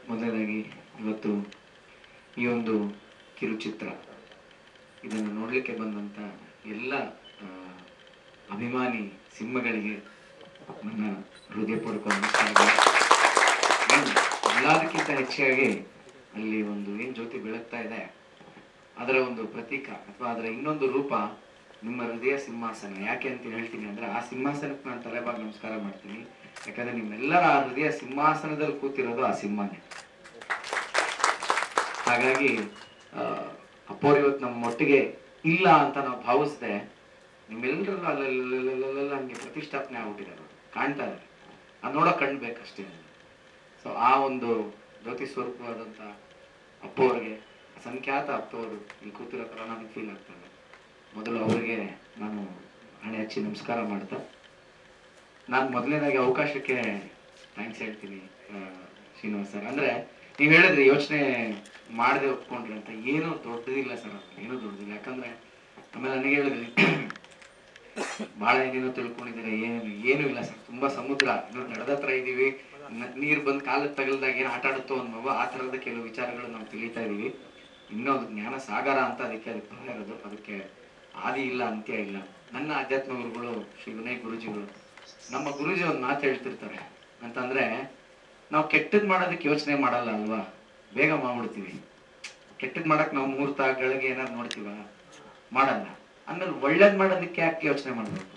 ಮೊದಲನೇದಾಗಿ ಇವತ್ತು ಈ ಒಂದು ಕಿರುಚಿತ್ರ ಇದನ್ನು ನೋಡಲಿಕ್ಕೆ ಬಂದಂಥ ಎಲ್ಲ ಆ, ಅಭಿಮಾನಿ ಸಿಂಹಗಳಿಗೆ ನನ್ನ ಹೃದಯಪೂರ್ವಕ ನಮಸ್ಕಾರಗಳು ಏನು ಎಲ್ಲದಕ್ಕಿಂತ ಹೆಚ್ಚಾಗಿ ಅಲ್ಲಿ ಒಂದು ಏನು ಜ್ಯೋತಿ ಬೆಳಗ್ತಾ ಇದೆ ಅದರ ಒಂದು ಪ್ರತೀಕ ಅಥವಾ ಅದರ ಇನ್ನೊಂದು ರೂಪ ನಿಮ್ಮ ಹೃದಯ ಸಿಂಹಾಸನ ಯಾಕೆ ಅಂತ ಹೇಳ್ತೀನಿ ಅಂದ್ರೆ ಆ ಸಿಂಹಾಸನಕ್ಕೆ ನಾನು ತಲೆಬಾಗಿ ನಮಸ್ಕಾರ ಮಾಡ್ತೀನಿ ಯಾಕಂದ್ರೆ ನಿಮ್ಮೆಲ್ಲರ ಆ ಹೃದಯ ಸಿಂಹಾಸನದಲ್ಲಿ ಕೂತಿರೋದು ಆ ಸಿಂಹನೇ ಹಾಗಾಗಿ ಆ, ಅಪ್ಪವ್ರು ಇವತ್ತು ನಮ್ಮ ಒಟ್ಟಿಗೆ ಇಲ್ಲ ಅಂತ ನಾವು ಭಾವಿಸ್ದೆ ನಿಮ್ಮೆಲ್ಲರೂ ಅಲ್ಲಲ್ಲ ಹಂಗೆ ಪ್ರತಿಷ್ಠಾಪನೆ ಆಗ್ಬಿಟ್ಟಿದ್ದಾರೆ ಅವ್ರು. ಕಾಣ್ತಾ ಇದೆ ಅದು ನೋಡೋಕೆ ಕಣ್ಬೇಕಷ್ಟೇ ಸೊ ಆ ಒಂದು ಜ್ಯೋತಿ ಸ್ವರೂಪವಾದಂಥ ಅಪ್ಪವ್ರಿಗೆ ಅಸಂಖ್ಯಾತ ಅಪ್ಪವರು ಇಲ್ಲಿ ಕೂತಿರೋ ಥರ ನನಗೆ ಫೀಲ್ ಆಗ್ತದೆ ಮೊದಲು ಅವರಿಗೆ ನಾನು ಹಣೆ ಹಚ್ಚಿ ನಮಸ್ಕಾರ ಮಾಡ್ತಾ ನಾನು ಮೊದಲನೇದಾಗಿ ಅವಕಾಶಕ್ಕೆ ಥ್ಯಾಂಕ್ಸ್ ಹೇಳ್ತೀನಿ ಆ, ಶ್ರೀನಿವಾಸ್ ಸರ್ ಅಂದರೆ ನೀವು ಹೇಳಿದ್ರಿ ಯೋಚನೆ ಮಾಡದೆ ಒಪ್ಕೊಂಡ್ರಿ ಅಂತ ಏನೂ ದೊಡ್ಡದಿಲ್ಲ ಸರ್ ಅದು ಏನೂ ದೊಡ್ಡದಿಲ್ಲ ಯಾಕಂದ್ರೆ ಆಮೇಲೆ ನನಗೆ ಹೇಳಿದ್ರಿ ಭಾಳ ಏನೇನೋ ತಿಳ್ಕೊಂಡಿದ್ದೀರಾ ಏನು ಏನೂ ಇಲ್ಲ ಸರ್ ತುಂಬಾ ಸಮುದ್ರ ಇನ್ನು ನಡೆದ ಹತ್ರ ಇದೀವಿ ನ- ನೀರ್ ಬಂದು ಕಾಲಕ್ಕೆ ತಗಲ್ದಾಗ ಏನು ಆಟ ಆಡುತ್ತೋ ಅನ್ನೋ ಆ ಥರದ ಕೆಲವು ವಿಚಾರಗಳು ನಾವು ತಿಳಿತಾ ಇದೀವಿ ಇನ್ನೂ ಅದು ಜ್ಞಾನ ಸಾಗರ ಅಂತ ಅದಕ್ಕೆ ಅದಕ್ಕೆ ಬರ ಇರೋದು ಅದಕ್ಕೆ ಆದಿ ಇಲ್ಲ ಅಂತ್ಯ ಇಲ್ಲ ನನ್ನ ಅಧ್ಯಾತ್ಮ ಗುರುಗಳು ಶ್ರೀ ವಿನಯ್ ಗುರುಜಿಗಳು ನಮ್ಮ ಗುರುಜಿ ಒಂದು ಮಾತು ಹೇಳ್ತಿರ್ತಾರೆ ಅಂತಂದ್ರೆ ನಾವು ಕೆಟ್ಟದ್ ಮಾಡೋದಕ್ಕೆ ಯೋಚನೆ ಮಾಡಲ್ಲ ಅಲ್ವಾ ಬೇಗ ಮಾಡ್ಬಿಡ್ತೀವಿ ಕೆಟ್ಟದ್ ಮಾಡಕ್ ನಾವು ಮುಹೂರ್ತ ಗಳಿಗೆ ಏನಾದ್ರು ನೋಡ್ತೀವ ಮಾಡಲ್ಲ ಆಮೇಲೆ ಒಳ್ಳೇದ್ ಮಾಡೋದಕ್ಕೆ ಯಾಕೆ ಯೋಚನೆ ಮಾಡ್ಬೇಕು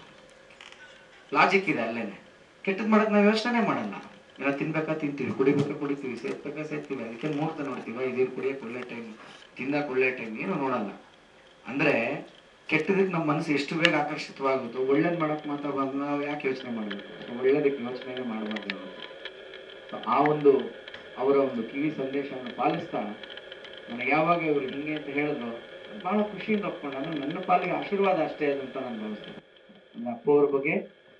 ಲಾಜಿಕ್ ಇದೆ ಅಲ್ಲೇನೆ ಕೆಟ್ಟದ್ ಮಾಡಕ್ ನಾವು ಯೋಚನೆ ಮಾಡಲ್ಲ ಏನೋ ತಿನ್ಬೇಕಾ ತಿಂತೀವಿ ಕುಡಿಬೇಕಾ ಕುಡಿತೀವಿ ಸೇರ್ಬೇಕಾ ಸೇರ್ತೀವಿ ಅದಕ್ಕೆ ಮುಹೂರ್ತ ನೋಡ್ತೀವ ಇದೇನು ಕುಡಿಯಕ್ಕೆ ಒಳ್ಳೆ ಟೈಮ್ ತಿನ್ನಕ್ ಒಳ್ಳೆ ಟೈಮ್ ಏನು ನೋಡಲ್ಲ ಅಂದ್ರೆ ಕೆಟ್ಟದಕ್ಕೆ ನಮ್ಮ ಮನಸ್ಸು ಎಷ್ಟು ಬೇಗ ಆಕರ್ಷಿತವಾಗುತ್ತೋ ಒಳ್ಳೇದ್ ಮಾಡಕ್ ಮಾತ್ರ ಬಂದು ನಾವು ಯಾಕೆ ಯೋಚನೆ ಮಾಡಬೇಕು ಒಳ್ಳೇದಕ್ಕೆ ಯೋಚನೆ ಮಾಡಬಾರ್ದು ಸೊ ಆ ಒಂದು ಅವರ ಒಂದು ಕಿವಿ ಸಂದೇಶವನ್ನು ಪಾಲಿಸ್ತಾ ನನಗೆ ಯಾವಾಗ ಇವರು ಹಿಂಗೆ ಅಂತ ಹೇಳಿದ್ರು ಬಹಳ ಖುಷಿಯಿಂದ ಒಪ್ಕೊಂಡು ಅಂದ್ರೆ ನನ್ನ ಪಾಲಿಗೆ ಆಶೀರ್ವಾದ ಅಷ್ಟೇ ಅದು ಅಂತ ನಾನು ಭಾವಿಸ್ತೇನೆ ನನ್ನ ಅಪ್ಪ ಅವ್ರ ಬಗ್ಗೆ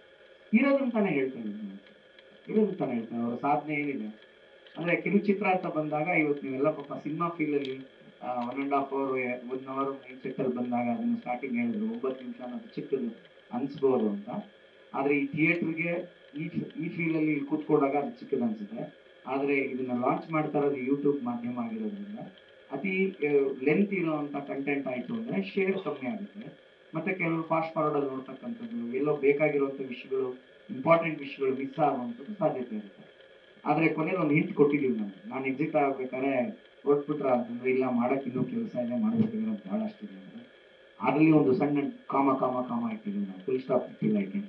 ಇರೋದಂತಾನೆ ಹೇಳ್ತೇನೆ ನಾನು. ಇರೋದಂತಾನೆ ಹೇಳ್ತೇನೆ ಅವರ ಸಾಧನೆ ಏನಿದೆ ಅಂದ್ರೆ ಕಿರುಚಿತ್ರ ಅಂತ ಬಂದಾಗ ಇವತ್ತು ನೀವೆಲ್ಲ ಪಾಪ ಸಿನಿಮಾ ಫೀಲ್ ಅಲ್ಲಿ one and half hour one hour mind set ಅಲ್ಲಿ ಬಂದಾಗ ಅದನ್ನ ಸ್ಟಾರ್ಟಿಂಗ್ ಹೇಳಿದ್ರು ಒಂಬತ್ತು ನಿಮಿಷ ಅನ್ನೋದು ಚಿಕ್ಕದು ಅನ್ಸ್ಬೋದು ಅಂತ ಆದ್ರೆ ಈ ಥಿಯೇಟರ್ಗೆ ಈ ಈ ಫೀಲ್ ಅಲ್ಲಿ ಇಲ್ಲಿ ಕೂತ್ಕೊಂಡಾಗ ಅದು ಚಿಕ್ಕದು ಅನ್ಸುತ್ತೆ ಆದ್ರೆ ಇದನ್ನ ಲಾಂಚ್ ಮಾಡ್ತಾ ಇರೋದು ಯೂಟ್ಯೂಬ್ ಮಾಧ್ಯಮ ಆಗಿರೋದ್ರಿಂದ ಅತಿ ಲೆಂತ್ ಇರುವಂತ ಕಂಟೆಂಟ್ ಆಯ್ತು ಅಂದ್ರೆ ಶೇರ್ ಕಮ್ಮಿ ಆಗುತ್ತೆ ಮತ್ತೆ ಕೆಲವು ಫಾಸ್ಟ್ ಫಾರ್ವರ್ಡ್ ಅಲ್ಲಿ ನೋಡ್ತಕ್ಕಂಥದ್ದು ಎಲ್ಲೋ ಬೇಕಾಗಿರುವಂತ ವಿಷಯಗಳು ಇಂಪಾರ್ಟೆಂಟ್ ವಿಷಯಗಳು ಮಿಸ್ ಆಗುವಂಥದ್ದು ಸಾಧ್ಯತೆ ಇರುತ್ತೆ ಆದ್ರೆ ಕೊನೆಯಲ್ಲಿ ಒಂದು ಹಿಂಟ್ ಕೊಟ್ಟಿದ್ದೀವಿ ನಾವು ನಾನು ಎಕ್ಸಿಟ್ ಆಗ್ಬೇಕಾದ್ರೆ ಹೊರಟ್ಬಿಟ್ರ ಅಂತಂದ್ರೆ ಇಲ್ಲ ಮಾಡಕ್ ಇನ್ನೂ ಕೆಲಸ ಇದೆ ಮಾಡ್ಬೇಕಾಗಿರೋದು ಬಹಳಷ್ಟು ಇದೆ ಅಂದ್ರೆ ಅದರಲ್ಲಿ ಒಂದು ಸಣ್ಣ ಕಾಮ ಕಾಮ ಕಾಮ ಇಟ್ಟಿದ್ದೀವಿ ನಾವು ಫುಲ್ ಸ್ಟಾಪ್ ಇಟ್ಟಿಲ್ಲ ಐತೆ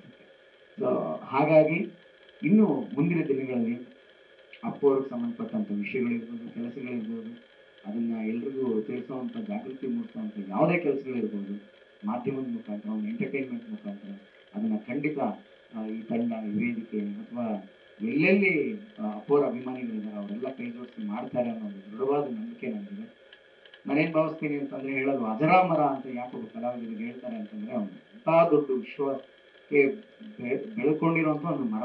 ಸೊ ಹಾಗಾಗಿ ಇನ್ನು ಮುಂದಿನ ದಿನಗಳಲ್ಲಿ ಅಪ್ಪು ಅವ್ರಿಗೆ ಸಂಬಂಧಪಟ್ಟಂತ ವಿಷಯಗಳಿರ್ಬೋದು ಕೆಲಸಗಳಿರ್ಬೋದು ಅದನ್ನ ಎಲ್ರಿಗೂ ತಿಳಿಸುವಂತ ಜಾಗೃತಿ ಮೂಡಿಸುವಂತ ಯಾವುದೇ ಕೆಲಸಗಳಿರ್ಬೋದು ಮಾಧ್ಯಮದ ಮುಖಾಂತರ ಒಂದು ಎಂಟರ್ಟೈನ್ಮೆಂಟ್ ಮುಖಾಂತರ ಅದನ್ನ ಖಂಡಿತ ಆ, ಈ ತಂಡ ಈ ವೇದಿಕೆ ಅಥವಾ ಎಲ್ಲೆಲ್ಲಿ ಆ, ಅಪ್ಪೋರ ಅಭಿಮಾನಿಗಳಿದ್ದಾರೆ ಅವರೆಲ್ಲ ಕೈ ಜೋಡಿಸಿ ಮಾಡ್ತಾರೆ ಅನ್ನೋ ಒಂದು ದೃಢವಾದ ನಂಬಿಕೆ ನನಗಿದೆ ನಾನೇನ್ ಭಾವಿಸ್ತೀನಿ ಅಂತಂದ್ರೆ ಹೇಳೋದು ಅಜರಾಮರ ಅಂತ ಯಾಕೆ ಒಬ್ಬ ಕಲಾವಿದರಿಗೆ ಹೇಳ್ತಾರೆ ಅಂತಂದ್ರೆ ಅವ್ನು ಎಂತ ದೊಡ್ಡ ವಿಶ್ವಕ್ಕೆ ಬೆ- ಬೆಳ್ಕೊಂಡಿರುವಂತ ಒಂದು ಮರ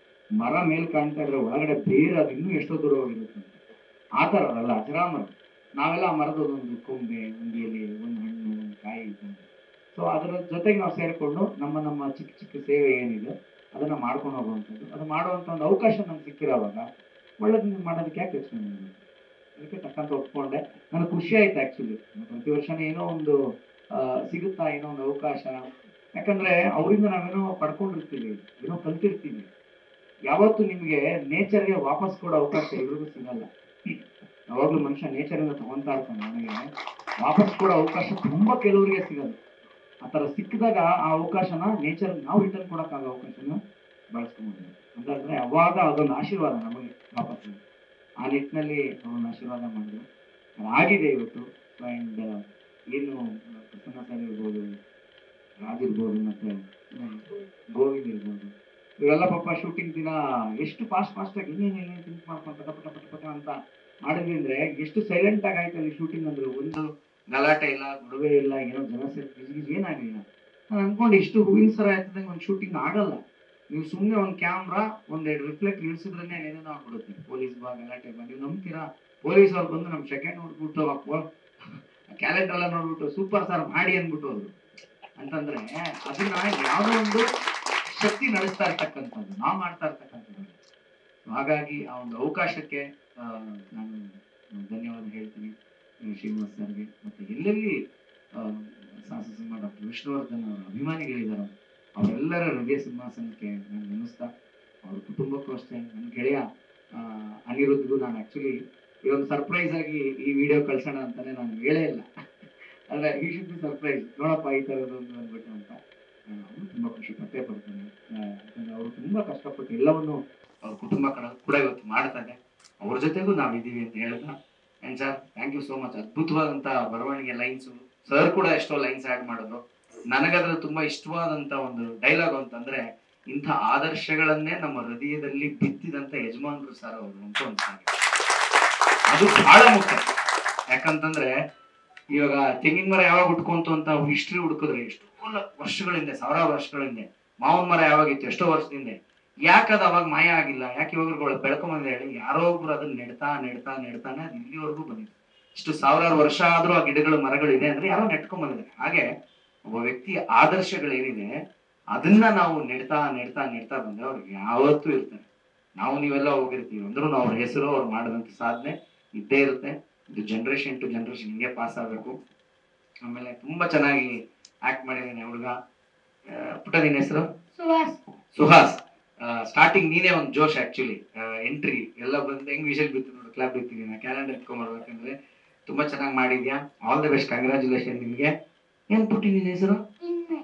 ಮರ ಮೇಲ್ ಕಾಣ್ತಾ ಇದ್ರೆ ಒಳಗಡೆ ಬೇರೆ ಅದು ಇನ್ನೂ ಎಷ್ಟೋ ದೂರ ಹೋಗಿರುತ್ತೆ ಅಂತ. ಆ ಥರ ಅಲ್ಲ ಅಜರಾಮರ ನಾವೆಲ್ಲ ಆ ಮರದ ಒಂದು ಕೊಂಬೆ ಒಂದು ಎಲೆ ಒಂದು ಹಣ್ಣು ಒಂದು ಕಾಯಿ ಇದ್ದಂಗೆ ಸೊ ಅದರ ಜೊತೆಗೆ ನಾವು ಸೇರಿಕೊಂಡು ನಮ್ಮ ನಮ್ಮ ಚಿಕ್ಕ ಚಿಕ್ಕ ಸೇವೆ ಏನಿದೆ ಅದನ್ನ ಮಾಡ್ಕೊಂಡು ಹೋಗುವಂಥದ್ದು ಅದು ಮಾಡುವಂತ ಒಂದು ಅವಕಾಶ ನಮ್ಗೆ ಸಿಕ್ಕಿರೋವಾಗ ಒಳ್ಳೇದನ್ನ ಮಾಡೋದಕ್ಕೆ ಯಾಕೆ ಯೋಚನೆ ಮಾಡಬೇಕು ಅದಕ್ಕೆ ತಕ್ಕಂತ ಒಪ್ಕೊಂಡೆ ನನಗೆ ಖುಷಿ ಆಯ್ತು ಆಕ್ಚುಲಿ ಪ್ರತಿ ವರ್ಷನೇ ಏನೋ ಒಂದು ಆ, ಸಿಗುತ್ತಾ ಏನೋ ಒಂದು ಅವಕಾಶ ಯಾಕಂದ್ರೆ ಅವರಿಂದ ನಾವೇನೋ ಪಡ್ಕೊಂಡಿರ್ತೀವಿ ಏನೋ ಕಲ್ತಿರ್ತೀವಿ ಯಾವತ್ತು ನಿಮ್ಗೆ ನೇಚರ್ಗೆ ವಾಪಸ್ ಕೊಡೋ ಅವಕಾಶ ಎಲ್ರಿಗೂ ಸಿಗಲ್ಲ ಯಾವಾಗ್ಲೂ ಮನುಷ್ಯ ನೇಚರಿಂದ ತಗೊಂತಾ ಇರ್ತಾನೆ ನನಗೆ ವಾಪಸ್ ಕೊಡೋ ಅವಕಾಶ ತುಂಬಾ ಕೆಲವರಿಗೆ ಸಿಗಲ್ಲ ಆ ತರ ಸಿಕ್ಕಿದಾಗ ಆ ಅವಕಾಶನ ನೇಚರ್ ನಾವು ರಿಟರ್ನ್ ಕೊಡಕ್ಕಾಗೋ ಅವಕಾಶನ ಬಳಸ್ಕೊಂಡ್ಬಿಡ್ತೀವಿ ಅಂತಂದ್ರೆ ಅವಾಗ ಅದೊಂದು ಆಶೀರ್ವಾದ ನಮಗೆ ವಾಪಸ್ ಆ ನಿಟ್ಟಿನಲ್ಲಿ ಅವನ್ನ ಆಶೀರ್ವಾದ ಮಾಡಿದ್ರು ಆಗಿದೆ ಇವತ್ತು ಅಂಡ್ ಏನು ಪ್ರಸನ್ನ ಸರ್ ಇರ್ಬೋದು ರಾಜ್ ಇರ್ಬೋದು ಮತ್ತೆ ಹ್ಮ್, ಗೋವಿಂದ್ ಇರ್ಬೋದು ಇವರೆಲ್ಲ ಪಾಪ ಶೂಟಿಂಗ್ ದಿನ ಎಷ್ಟು ಫಾಸ್ಟ್ ಫಾಸ್ಟ್ ಆಗಿ ಇನ್ನೇನು ಥಿಂಕ್ ಮಾಡ್ಕೊಂಡು ಪಟ ಪಟ ಪಟ ಪಟ ಅಂತ ಮಾಡಿದ್ವಿ ಅಂದ್ರೆ ಎಷ್ಟು ಸೈಲೆಂಟ್ ಆಗಿ ಆಯ್ತು ಅಲ್ಲಿ ಶೂಟಿಂಗ್ ಅಂದ್ರೆ ಒಂದು ಗಲಾಟೆ ಇಲ್ಲ ಗೊಡವೆ ಇಲ್ಲ ಏನೋ ಜನ ಸೇರಿ ಏನಾಗಲಿಲ್ಲ ನಾನು ಅನ್ಕೊಂಡು ಇಷ್ಟು ಹೂವಿನ ಸರ ಆಯ್ತದಂಗೆ ಒಂದು ಶೂಟಿಂಗ್ ಆಗಲ್ಲ ನೀವು ಸುಮ್ಮನೆ ಒಂದು ಕ್ಯಾಮ್ರಾ ಒಂದೆರಡು ರಿಫ್ಲೆಕ್ಟ್ ಇಳಿಸಿದ್ರೇನೆ ಏನೇನೋ ಆಗ್ಬಿಡುತ್ತೆ ಪೊಲೀಸ್ ಬಾ ಗಲಾಟೆ ಬಾ ನೀವು ನಂಬ್ತೀರಾ ಪೊಲೀಸ್ ಅವ್ರು ಬಂದು ನಮ್ಮ ಸೆಕೆಂಡ್ ನೋಡ್ಬಿಟ್ಟು ಕ್ಯಾಲೆಂಡರ್ ಎಲ್ಲ ನೋಡ್ಬಿಟ್ಟು ಸೂಪರ್ ಸರ್ ಮಾಡಿ ಅಂದ್ಬಿಟ್ಟು ಹೋದ್ರು ಅಂತಂದ್ರೆ ಅದನ್ನ ಯಾವ್ದೋ ಒಂದು ಶಕ್ತಿ ನಡೆಸ್ತಾ ಇರ್ತಕ್ಕಂಥದ್ದು ನಾವು ಮಾಡ್ತಾ ಇರ್ತಕ್ಕಂಥದ್ದು ಹಾಗಾಗಿ ಆ ಒಂದು ಅವಕಾಶಕ್ಕೆ ಆ, ನಾನು ಧನ್ಯವಾದ ಹೇಳ್ತೀನಿ ಆ, ಶ್ರೀನಿವಾಸ್ ಸರ್ಗೆ ಮತ್ತೆ ಎಲ್ಲೆಲ್ಲಿ ಆ, ಸಾಹಸ ಸಿಂಹ ಡಾಕ್ಟರ್ ವಿಷ್ಣುವರ್ಧನ್ ಅವರ ಅಭಿಮಾನಿಗಳಿದ್ದಾರೆ ಅವರೆಲ್ಲರ ಹೃದಯ ಸಿಂಹಾಸನಕ್ಕೆ ನಾನು ನೆನೆಸ್ತಾ ಅವ್ರ ಕುಟುಂಬಕ್ಕೂ ಅಷ್ಟೇ ನನ್ನ ಗೆಳೆಯ ಆ, ಅನಿರುದ್ಧಗೂ ನಾನು ಆಕ್ಚುಲಿ ಇದೊಂದು ಸರ್ಪ್ರೈಸ್ ಆಗಿ ಈ ವಿಡಿಯೋ ಕಳ್ಸೋಣ ಅಂತಾನೆ ನಾನು ಹೇಳೇ ಇಲ್ಲ ಅಂದ್ರೆ ಈ ಶುಡ್ ಬಿ ಸರ್ಪ್ರೈಸ್ ನೋಡಪ್ಪ ಈ ಥರದೊಂದು ಅಂದ್ಬಿಟ್ಟು ಅಂತ ಅವನು ತುಂಬಾ ಖುಷಿ ಪಟ್ಟೆ ಪಡ್ತಾನೆ ಆ, ಯಾಕಂದ್ರೆ ಅವರು ತುಂಬಾ ಕಷ್ಟಪಟ್ಟು ಎಲ್ಲವನ್ನು ಅವ್ರ ಕುಟುಂಬ ಕಡ- ಕೂಡ ಇವತ್ತು ಮಾಡ್ತಾ ಇದೆ ಅವ್ರ ಜೊತೆಗೂ ನಾವಿದ್ದೀವಿ ಅಂತ ಹೇಳ್ದ and sir thank you so much ಅದ್ಭುತವಾದಂತ ಬರವಣಿಗೆ ಲೈನ್ಸ್ ಸರ್ ಕೂಡ ಎಷ್ಟೋ ಲೈನ್ಸ್ ಆಡ್ ಮಾಡಿದ್ರು ನನಗದ್ರ ತುಂಬಾ ಇಷ್ಟವಾದಂತ ಒಂದು ಡೈಲಾಗ್ ಅಂತಂದ್ರೆ ಇಂಥ ಆದರ್ಶಗಳನ್ನೇ ನಮ್ಮ ಹೃದಯದಲ್ಲಿ ಬಿತ್ತಿದಂತ ಯಜಮಾನರು ಸರ್ ಅವರು ಅಂತ ಒಂದು ಸಾಂಗ್ ಇದೆ. ಅದು ಬಹಳ ಮುಖ್ಯ ಯಾಕಂತಂದ್ರೆ ಇವಾಗ ತೆಂಗಿನ ಮರ ಯಾವಾಗ ಹುಟ್ಕೊಂತು ಅಂತ ಹಿಸ್ಟ್ರಿ ಹುಡುಕಿದ್ರೆ ಎಷ್ಟೋ ಲ- ವರ್ಷಗಳ ಹಿಂದೆ ಸಾವಿರಾರು ವರ್ಷಗಳ ಹಿಂದೆ ಮಾವಿನ ಮರ ಯಾವಾಗಿತ್ತು ಎಷ್ಟೋ ವರ್ಷದ ಹಿಂದೆ ಯಾಕೆ ಅದು ಅವಾಗ ಮಾಯ ಆಗಿಲ್ಲ ಯಾಕೆ ಇವಾಗ ಬೆಳ್ಕೊಂಬಂದ್ರೆ ಹೇಳಿ ಯಾರೋ ಒಬ್ರು ಅದನ್ನ ನೆಡ್ತಾ ನೆಡ್ತಾ ನೆಡ್ತಾನೆ ಅದು ಇಲ್ಲಿವರೆಗೂ ಬಂದಿದೆ ಇಷ್ಟು ಸಾವಿರಾರು ವರ್ಷ ಆದ್ರೂ ಆ ಗಿಡಗಳು ಮರಗಳಿದೆ ಅಂದ್ರೆ ಯಾರೋ ನೆಟ್ಕೊಂಡ್ ಬಂದಿದ್ದಾರೆ ಹಾಗೆ ಒಬ್ಬ ವ್ಯಕ್ತಿಯ ಆದರ್ಶಗಳೇನಿದೆ ಅದನ್ನ ನಾವು ನೆಡ್ತಾ ನೆಡ್ತಾ ನೆಡ್ತಾ ಬಂದ್ರೆ ಅವ್ರಿಗೆ ಯಾವತ್ತೂ ಇರ್ತಾರೆ ನಾವು ನೀವೆಲ್ಲ ಹೋಗಿರ್ತೀವಿ ಅಂದ್ರೂ ಅವ್ರ ಹೆಸರು ಅವ್ರು ಮಾಡಿದಂತ ಸಾಧನೆ ಇದ್ದೇ ಇರುತ್ತೆ ಇದು ಜನರೇಷನ್ ಟು ಜನರೇಷನ್ ಹಿಂಗೆ ಪಾಸ್ ಆಗಬೇಕು ಆಮೇಲೆ ತುಂಬಾ ಚೆನ್ನಾಗಿ ಆಕ್ಟ್ ಮಾಡಿದ್ದಾನೆ ಹುಡುಗ ಪುಟ್ಟ ನಿನ್ನ ಹೆಸರು ಸುಹಾಸ್ ಸುಹಾಸ್ ಸ್ಟಾರ್ಟಿಂಗ್ ನೀನೇ ಒಂದು ಜೋಶ್ ಆಕ್ಚುಲಿ ಎಂಟ್ರಿ ಎಲ್ಲ ಬಂದು ಹೆಂಗ್ ವಿಷಲ್ ಬಿತ್ತು ನೋಡು ಕ್ಲಾಪ್ ಬಿತ್ತೀನಿ ನಾ ಕ್ಯಾಲೆಂಡರ್ ಇಟ್ಕೊಂಡ್ಬರ್ಬೇಕಂದ್ರೆ ತುಂಬಾ ಚೆನ್ನಾಗಿ ಮಾಡಿದ್ಯಾ ಆಲ್ ದ ಬೆಸ್ಟ್ ಕಂಗ್ರ್ಯಾಚುಲೇಷನ್ ನಿಮ್ಗೆ ಏನ್ ಪುಟ್ಟಿ ನಿನ್ನ ಹೆಸರು ಇನ್ಮೈ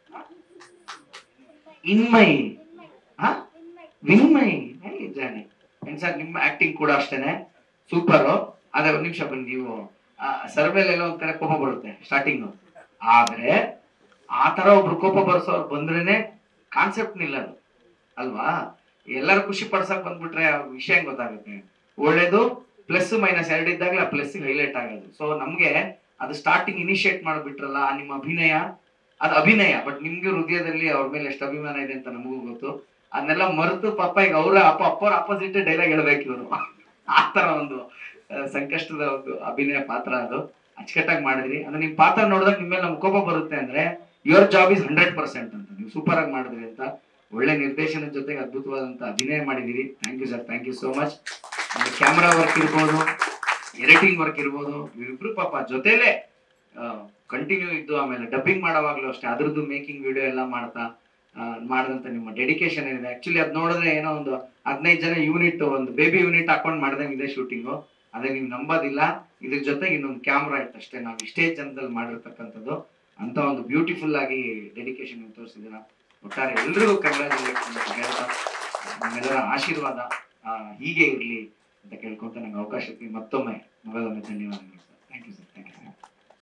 ಇನ್ಮೈ ಇನ್ಮೈ ಹಾ ಇನ್ಮೈ ವಿನ್ಮೈ ಜಾನಿ ಏನ್ ಸರ್ ನಿಮ್ಮ ಆಕ್ಟಿಂಗ್ ಕೂಡ ಅಷ್ಟೇನೆ ಸೂಪರ್ ಅದೇ ಒಂದ್ ನಿಮಿಷ ಬನ್ನಿ ನೀವು ಸರ್ವೇಲ್ ಎಲ್ಲ ಒಂದ್ ಕಡೆ ಕೋಪ ಬರುತ್ತೆ ಸ್ಟಾರ್ಟಿಂಗ್ ಆದ್ರೆ ಆ ತರ ಒಬ್ರು ಕೋಪ ಬರ್ಸೋರು ಬಂದ್ರೇನೆ ಕಾನ್ಸೆಪ್ಟ್ ನಿಲ್ಲದು ಅಲ್ವಾ ಎಲ್ಲರೂ ಖುಷಿ ಪಡ್ಸಕ್ ಬಂದ್ಬಿಟ್ರೆ ಆ ವಿಷಯ ಹೆಂಗ್ ಗೊತ್ತಾಗುತ್ತೆ ಒಳ್ಳೇದು ಪ್ಲಸ್ ಮೈನಸ್ ಎರಡು ಇದ್ದಾಗಲೇ ಆ ಪ್ಲಸ್ ಹೈಲೈಟ್ ಆಗೋದು ಸೊ ನಮ್ಗೆ ಅದು ಸ್ಟಾರ್ಟಿಂಗ್ ಇನಿಶಿಯೇಟ್ ಮಾಡ್ಬಿಟ್ರಲ್ಲ ಆ ನಿಮ್ಮ ಅಭಿನಯ ಅದು ಅಭಿನಯ ಬಟ್ ನಿಮ್ಗೆ ಹೃದಯದಲ್ಲಿ ಅವ್ರ ಮೇಲೆ ಎಷ್ಟು ಅಭಿಮಾನ ಇದೆ ಅಂತ ನಮಗೂ ಗೊತ್ತು ಅದನ್ನೆಲ್ಲ ಮರೆತು ಪಾಪ ಈಗ ಅವರ ಅಪ್ಪ ಅಪ್ಪವ್ರ ಅಪೋಸಿಟ್ ಡೈಲಾಗ್ ಹೇಳ್ಬೇಕು ಇವರು ಆ ತರ ಒಂದು ಆ, ಸಂಕಷ್ಟದ ಒಂದು ಅಭಿನಯ ಪಾತ್ರ ಅದು ಅಚ್ಚುಕಟ್ಟಾಗಿ ಮಾಡಿದ್ರಿ ಅಂದ್ರೆ ನಿಮ್ ಪಾತ್ರ ನೋಡಿದಾಗ ನಿಮ್ಮ ಮೇಲೆ ನಮ್ಗೆ ಕೋಪ ಬರುತ್ತೆ ಅಂದ್ರೆ your job is hundred percent ಅಂತ ನೀವು ಸೂಪರ್ ಆಗಿ ಮಾಡಿದ್ರಿ ಅಂತ ಒಳ್ಳೆ ನಿರ್ದೇಶನದ ಜೊತೆಗೆ ಅದ್ಭುತವಾದಂತ ಅಭಿನಯ ಮಾಡಿದಿರಿ thank you sir thank you so much camera work ಇರ್ಬೋದು ಎಡಿಟಿಂಗ್ ವರ್ಕ್ ಇರ್ಬೋದು ಇವ್ರಿಬ್ರು ಪಾಪ ಜೊತೆಲೇ ಕಂಟಿನ್ಯೂ ಇದ್ದು ಆಮೇಲೆ ಡಬ್ಬಿಂಗ್ ಮಾಡೋವಾಗ್ಲೂ ಅಷ್ಟೇ ಅದ್ರದ್ದು ಮೇಕಿಂಗ್ ವಿಡಿಯೋ ಎಲ್ಲ ಮಾಡ್ತಾ ಆ, ಮಾಡಿದಂತ ನಿಮ್ಮ ಡೆಡಿಕೇಶನ್ ಏನಿದೆ ಆಕ್ಚುಲಿ ಅದ್ ನೋಡಿದ್ರೆ ಏನೋ ಒಂದು ಹದಿನೈದು ಜನ ಯೂನಿಟ್ ಒಂದು ಬೇಬಿ ಯೂನಿಟ್ ಹಾಕೊಂಡ್ ಮಾಡ್ದಂಗೆ ಇದೆ ಶೂಟಿಂಗು ಅದೇ ನೀವು ನಂಬೋದಿಲ್ಲ ಇದ್ರ ಜೊತೆಗೆ ಇನ್ನೊಂದು ಕ್ಯಾಮ್ರಾ ಇತ್ತು ಅಷ್ಟೇ ನಾವು ಇಷ್ಟೇ ಜನದಲ್ಲಿ ಮಾಡಿರ್ತಕ್ಕಂಥದ್ದು ಅಂತ ಒಂದು ಬ್ಯೂಟಿಫುಲ್ ಆಗಿ ಡೆಡಿಕೇಶನ್ ತೋರಿಸಿದ್ದೀರಾ ಒಟ್ಟಾರೆ ಎಲ್ರಿಗೂ ಕಂಗ್ರಾಚುಲೇಷನ್ ಅಂತ ಹೇಳ್ತಾ ನಿಮ್ಮೆಲ್ಲರ ಆಶೀರ್ವಾದ ಆ, ಹೀಗೆ ಇರಲಿ ಅಂತ ಕೇಳ್ಕೊಂತ ನಂಗೆ ಅವಕಾಶಕ್ಕೆ ಮತ್ತೊಮ್ಮೆ ಮೊದಲೊಮ್ಮೆ ಧನ್ಯವಾದಗಳು